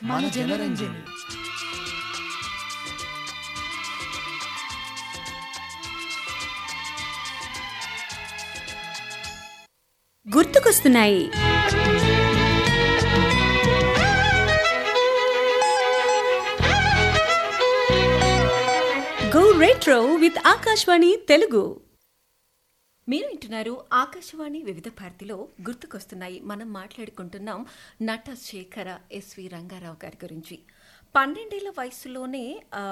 మన జనరంజని గుర్తుకొస్తున్నాయి go retro with Akashvani Telugu మీరు వింటున్నారు ఆకాశవాణి వివిధ భారతిలో గుర్తుకొస్తున్నాయి మనం మాట్లాడుకుంటున్నాం నట శేఖర ఎస్వి రంగారావు గారి గురించి పన్నెండేళ్ల వయసులోనే ఆ,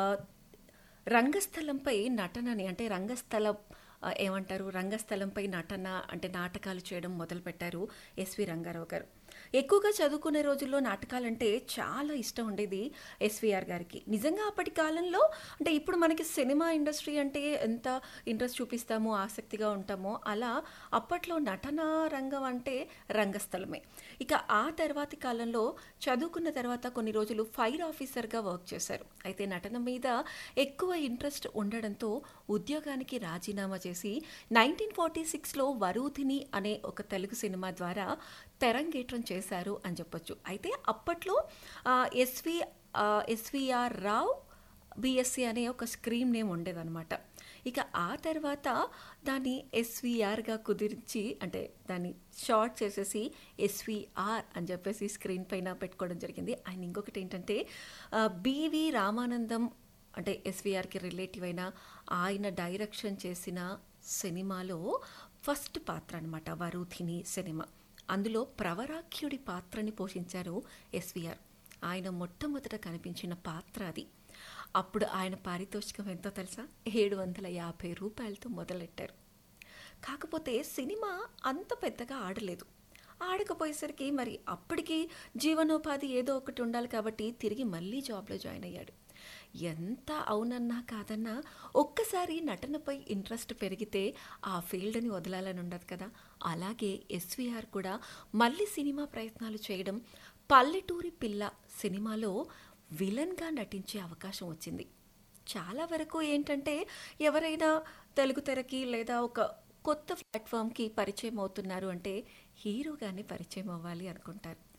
రంగస్థలంపై నటనని అంటే రంగస్థల ఆ, ఏమంటారు రంగస్థలంపై నటన అంటే నాటకాలు చేయడం మొదలుపెట్టారు ఎస్వి రంగారావు గారు ఎక్కువగా చదువుకునే రోజుల్లో నాటకాలంటే చాలా ఇష్టం ఉండేది ఎస్విఆర్ గారికి నిజంగా అప్పటి కాలంలో అంటే ఇప్పుడు మనకి సినిమా ఇండస్ట్రీ అంటే ఎంత ఇంట్రెస్ట్ చూపిస్తామో ఆసక్తిగా ఉంటామో అలా అప్పట్లో నటనా రంగం అంటే రంగస్థలమే ఇక ఆ తర్వాతి కాలంలో చదువుకున్న తర్వాత కొన్ని రోజులు ఫైర్ ఆఫీసర్గా వర్క్ చేశారు అయితే నటన మీద ఎక్కువ ఇంట్రెస్ట్ ఉండడంతో ఉద్యోగానికి రాజీనామా చేసి నైన్టీన్ ఫార్టీ సిక్స్లో వరూధిని అనే ఒక తెలుగు సినిమా ద్వారా తెరంగేట్రం చేశారు అని చెప్పొచ్చు అయితే అప్పట్లో ఆ, ఎస్వి ఆ, ఎస్విఆర్ రావ్ బిఎస్సి అనే ఒక స్క్రీన్ నేమ్ ఉండేదన్నమాట ఇక ఆ తర్వాత దాన్ని ఎస్విఆర్గా కుదిరించి అంటే దాన్ని షార్ట్ చేసేసి ఎస్విఆర్ అని చెప్పేసి స్క్రీన్ పైన పెట్టుకోవడం జరిగింది అండ్ ఇంకొకటి ఏంటంటే ఆ, బివి రామానందం అంటే ఎస్విఆర్కి రిలేటివ్ అయిన ఆయన డైరెక్షన్ చేసిన సినిమాలో ఫస్ట్ పాత్ర అనమాట వరుధిని సినిమా అందులో ప్రవరాఖ్యుడి పాత్రని పోషించారు ఎస్విఆర్ ఆయన మొట్టమొదట కనిపించిన పాత్ర అది అప్పుడు ఆయన పారితోషికం ఎంతో తెలుసా ఏడు వందల యాభై రూపాయలతో మొదలెట్టారు కాకపోతే సినిమా అంత పెద్దగా ఆడలేదు ఆడకపోయేసరికి మరి అప్పటికి జీవనోపాధి ఏదో ఒకటి ఉండాలి కాబట్టి తిరిగి మళ్ళీ జాబ్లో జాయిన్ అయ్యాడు ఎంత అవునన్నా కాదన్నా ఒక్కసారి నటనపై ఇంట్రెస్ట్ పెరిగితే ఆ ఫీల్డ్ని వదలాలని ఉండదు కదా అలాగే ఎస్విఆర్ కూడా మళ్ళీ సినిమా ప్రయత్నాలు చేయడం పల్లెటూరి పిల్ల సినిమాలో విలన్గా నటించే అవకాశం వచ్చింది చాలా వరకు ఏంటంటే ఎవరైనా తెలుగు తెరకి లేదా ఒక కొత్త ప్లాట్ఫామ్కి పరిచయం అవుతున్నారు అంటే హీరోగానే పరిచయం అవ్వాలి అనుకుంటారు